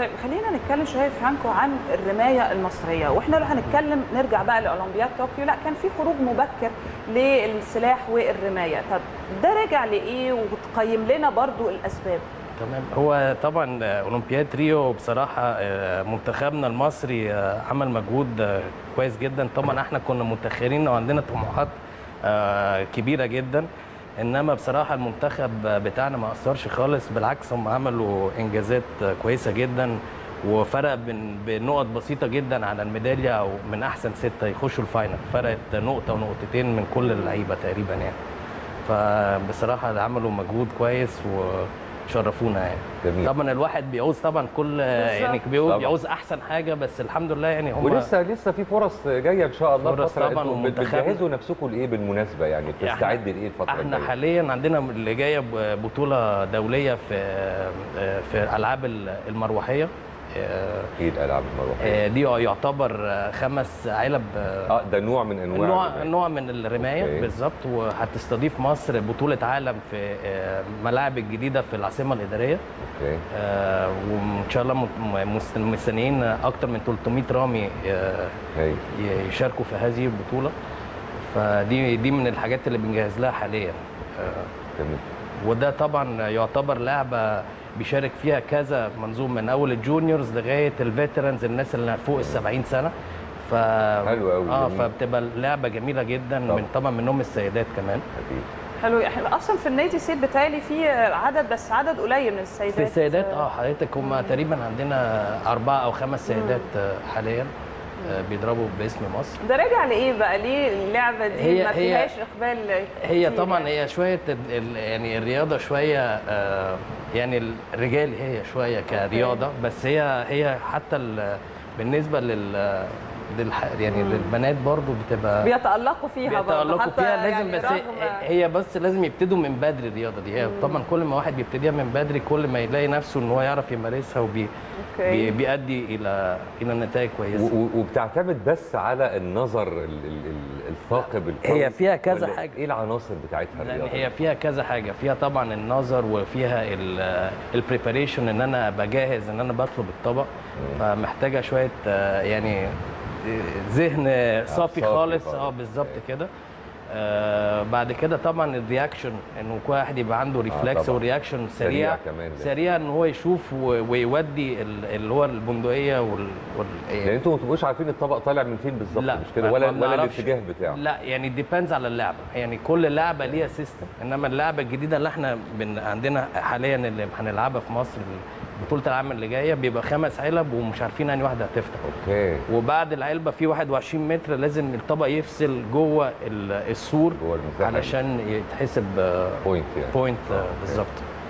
طيب خلينا نتكلم شويه فرانكو عن الرمايه المصريه واحنا لو هنتكلم نرجع بقى لاولمبياد طوكيو لا كان في خروج مبكر للسلاح والرمايه طب ده راجع لايه وتقيم لنا برضو الاسباب تمام هو طبعا اولمبياد ريو بصراحه آه، منتخبنا المصري آه، عمل مجهود آه، كويس جدا طبعا احنا كنا متاخرين وعندنا طموحات آه، كبيره جدا انما بصراحه المنتخب بتاعنا ما اثرش خالص بالعكس هم عملوا انجازات كويسه جدا وفرق بن- بنقط بسيطه جدا على الميداليه او من احسن سته يخشوا الفاينل فرقت نقطه ونقطتين من كل اللعيبه تقريبا يعني فبصراحه عملوا مجهود كويس وشرفونا يعني جميل طبعا الواحد بيعوز طبعا كل يعني بيعوز, طبعاً. بيعوز احسن حاجه بس الحمد لله يعني هم ولسه لسه في فرص جايه ان شاء الله فرص الفترة. طبعاً انتوا بت- ومنتخبنا. بتجهزوا نفسكم لايه بالمناسبه يعني إحنا- بتستعد لايه الفتره احنا الجايه حاليا عندنا اللي جايه ب- بطوله دوليه في في العاب المروحيه آه، ايه الالعاب المروحيه آه، دي يعتبر آه، خمس علب آه، اه ده نوع من انواع نوع الرماية. نوع من الرمايه أوكي. بالظبط وهتستضيف مصر بطوله عالم في آه، ملاعب الجديده في العاصمه الاداريه اوكي آه، وان شاء الله م- مست- مستنيين اكتر من 300 رامي آه، هاي ي- يشاركوا في هذه البطوله فدي دي من الحاجات اللي بنجهز لها حاليا آه، جميل وده طبعا يعتبر لعبه بيشارك فيها كذا منظوم من اول الجونيورز لغايه الفيترنز الناس اللي فوق ال 70 سنه ف حلو أوي، اه جميل. فبتبقى لعبه جميله جدا طبعا. من طبعا منهم السيدات كمان حبيبي حلو احنا اصلا في النادي سيد بتالي في عدد بس عدد قليل من السيدات في السيدات اه حضرتك هم تقريبا عندنا اربعه او خمس سيدات آه، حاليا آه، بيضربوا باسم مصر ده راجع لايه بقى ليه اللعبه دي هي- ما هي- فيهاش اقبال هي كتير طبعا يعني. هي شويه ال- ال- يعني الرياضه شويه آه، يعني الرجال هي شويه كرياضه بس هي هي حتى ال- بالنسبه لل للح يعني للبنات برضو بتبقى بيتالقوا فيها برضه بيتألقوا حتى فيها لازم يعني بس هي, رغم- هي بس لازم يبتدوا من بدري الرياضه دي هي طبعا كل ما واحد بيبتديها من بدري كل ما يلاقي نفسه ان هو يعرف يمارسها وبي أوكي. بي بيؤدي الى الى نتائج كويسه و- و- وبتعتمد بس على النظر ال- ال- ال- الثاقب القوي هي فيها كذا ولا حاجة. ايه العناصر بتاعتها يعني الرياضه هي فيها كذا حاجه فيها طبعا النظر وفيها البريباريشن ان انا بجهز ان انا بطلب الطبق فمحتاجه شويه آه، يعني آه، ذهن صافي صافي خالص خالص. اه بالظبط كده آه بعد كده طبعا الرياكشن انه كل واحد يبقى عنده ريفلكس طبعاً. ورياكشن سريع سريع كمان ده. سريع ان هو يشوف و- ويودي ال- اللي هو البندقيه وال, وال يعني انتوا ما تبقوش عارفين الطبق طالع من فين بالظبط لا مش كده ما- ولا ما ولا بنعرفش. الاتجاه بتاعه لا يعني ديبيندز على اللعبه يعني كل لعبه ليها سيستم انما اللعبه الجديده اللي احنا بن عندنا حاليا اللي هنلعبها في مصر بطوله العالم اللي جايه بيبقى خمس علب ومش عارفين انهي واحده هتفتح اوكي وبعد العلبه في 21 متر لازم الطبق يفصل جوه ال- السور جوه المساحة دي. علشان يتحسب بوينت يعني بوينت بالظبط